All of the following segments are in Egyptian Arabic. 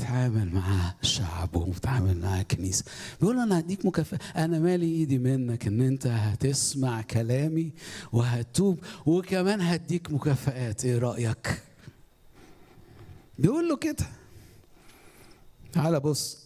بيتعامل مع شعبه وبيتعامل مع كنيسة بيقول له أنا هديك مكافأة أنا مالي إيدي منك إن أنت هتسمع كلامي وهتوب وكمان هديك مكافآت إيه رأيك؟ بيقول له كده تعالى بص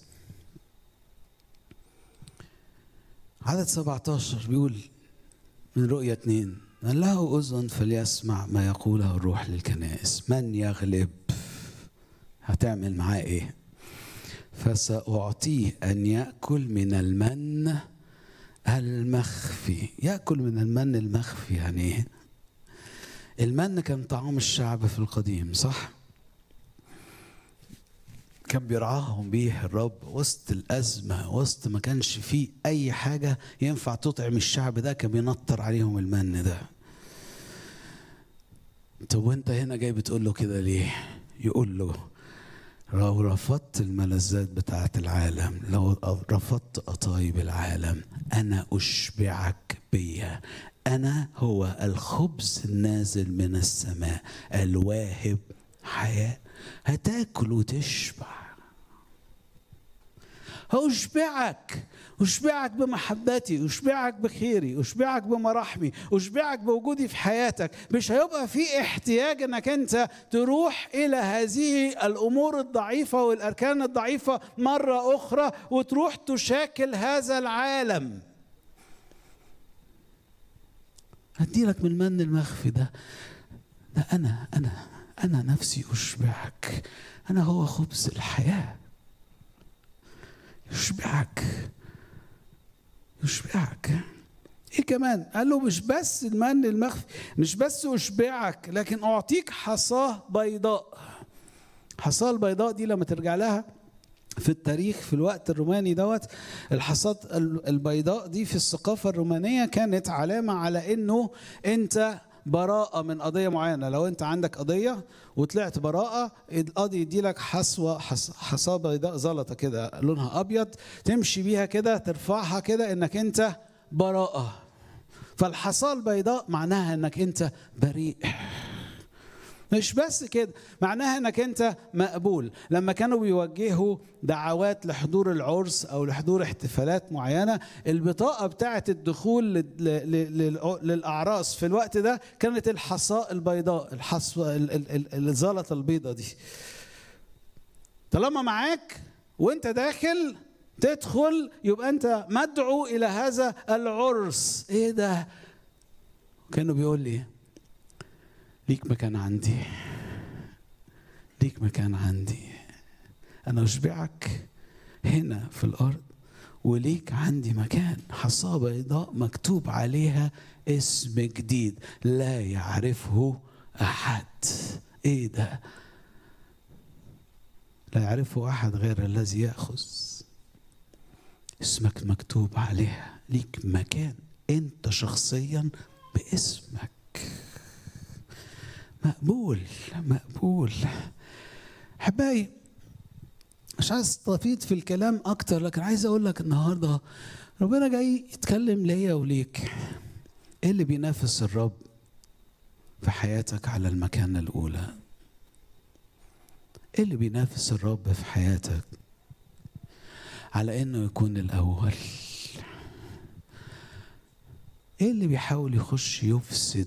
عدد 17 بيقول من رؤية اتنين من له أذن فليسمع ما يقوله الروح للكنائس من يغلب هتعمل معاه ايه فسأعطيه أن يأكل من المن المخفي يأكل من المن المخفي يعني ايه المن كان طعام الشعب في القديم صح كان بيرعاهم بيه الرب وسط الأزمة وسط ما كانش فيه أي حاجة ينفع تطعم الشعب ده كان بينطر عليهم المن ده طب وانت هنا جاي بتقول له كده ليه يقول له لو رفضت الملذات بتاعة العالم لو رفضت قطايب العالم أنا أشبعك بيا أنا هو الخبز النازل من السماء الواهب حياة هتاكل وتشبع أشبعك أشبعك بمحبتي أشبعك بخيري أشبعك بمراحمي أشبعك بوجودي في حياتك مش هيبقى في احتياج أنك أنت تروح إلى هذه الأمور الضعيفة والأركان الضعيفة مرة أخرى وتروح تشاكل هذا العالم هديلك من المن المخفي ده ده أنا أنا أنا نفسي أشبعك أنا هو خبز الحياة يشبعك يشبعك ايه كمان قال له مش بس المن المخفي مش بس اشبعك لكن اعطيك حصاه بيضاء حصاه البيضاء دي لما ترجع لها في التاريخ في الوقت الروماني دوت الحصاد البيضاء دي في الثقافه الرومانيه كانت علامه على انه انت براءة من قضية معينة لو أنت عندك قضية وطلعت براءة القاضي يدي لك حصوة حصاة بيضاء زلطة كده لونها أبيض تمشي بيها كده ترفعها كده إنك أنت براءة فالحصاة البيضاء معناها إنك أنت بريء مش بس كده معناها انك انت مقبول لما كانوا بيوجهوا دعوات لحضور العرس او لحضور احتفالات معينه البطاقه بتاعه الدخول للاعراس في الوقت ده كانت الحصاء البيضاء الحصوه الزلطه البيضاء دي طالما معاك وانت داخل تدخل يبقى انت مدعو الى هذا العرس ايه ده كانوا بيقول لي ليك مكان عندي ليك مكان عندي انا اشبعك هنا في الارض وليك عندي مكان حصاه بيضاء مكتوب عليها اسم جديد لا يعرفه احد ايه ده لا يعرفه احد غير الذي ياخذ اسمك مكتوب عليها ليك مكان انت شخصيا باسمك مقبول مقبول احبائي مش عايز استفيد في الكلام اكتر لكن عايز اقول لك النهارده ربنا جاي يتكلم ليا وليك ايه اللي بينافس الرب في حياتك على المكانه الاولى ايه اللي بينافس الرب في حياتك على انه يكون الاول ايه اللي بيحاول يخش يفسد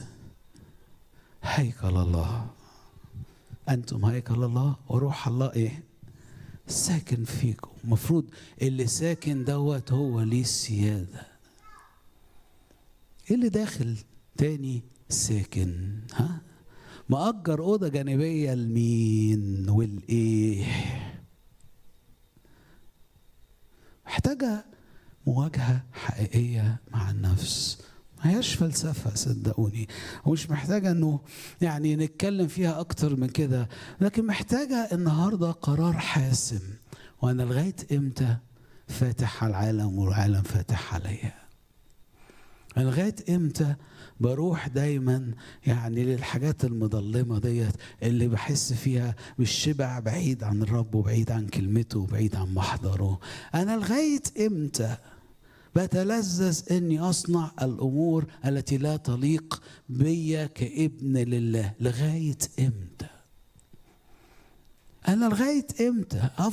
هيكل الله انتم هيكل الله وروح الله ايه ساكن فيكم المفروض اللي ساكن دوت هو ليه السياده ايه اللي داخل تاني ساكن ها مأجر أوضة جانبية لمين والإيه محتاجة مواجهة حقيقية مع النفس ما هياش فلسفة صدقوني ومش محتاجة انه يعني نتكلم فيها اكتر من كده لكن محتاجة النهاردة قرار حاسم وانا لغاية امتى فاتح على العالم والعالم فاتح عليا أنا لغاية امتى بروح دايما يعني للحاجات المظلمة ديت اللي بحس فيها بالشبع بعيد عن الرب وبعيد عن كلمته وبعيد عن محضره أنا لغاية امتى بتلذذ اني اصنع الامور التي لا تليق بي كابن لله لغايه امتى انا لغايه امتى